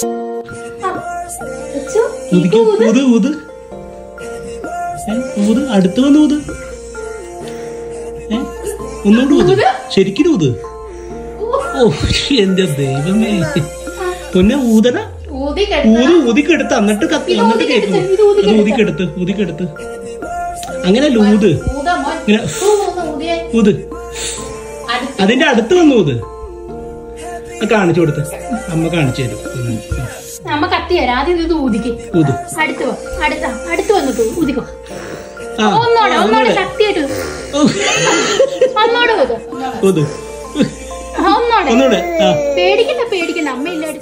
ലച്ചു, ഊതിക്ക് ഊത്. ഊത് ഊത് ഏ, ഊത് അടുത്ത് വന്ന് ഊത് ഏ, ഒന്നുകൂടി ഊത് ഊത്. ശരിക്കും ഊത് ഓ എന്റെ ദൈവമേ പൊന്നെ ഊതന ഊതി കിടന്ന ഊത് ഊതിക്കെടുത്ത് എന്നിട്ട് കത്തി ഇത് എന്നിട്ട് ഊതിക്കെടുത്ത്, കേൾക്കും ഇത് ഊതിക്കെടുത്ത്. അത് ഊതിക്കെടുത്ത് ഊതിക്കെടുത്ത് അങ്ങനെ ഊത് ഊതാ മോൻ. ഇങ്ങനെ ഊ, ഊന്ന് ഊതിയേ. ഊത് അടുത്ത് അതിന്റെ അടുത്ത് വന്ന് ഊത് ആ, കാണിച്ചു കൊടുത്ത് അമ്മ കാണിച്ചു തരും ഉം. നമ്മ കത്തി തരാം ആദ്യം ഇത് ഊതിക്ക് ഊത് അടുത്ത് വാ അടുത്ത അടുത്ത് വന്നിട്ട് ഊതിക്കോ ആ ഒന്നോടെ ആ, ഒന്നോടെ ഒന്നൂടെ. ശക്തിയായിട്ട് ഊത്. ഓ, ഒന്നോടെ ഊത് ഊത് ആ, ഒന്നോടെ ഒന്നൂടെ ആ പേടിക്കണ്ട പേടിക്കണ്ട അമ്മ ഇല്ലായിട്ട്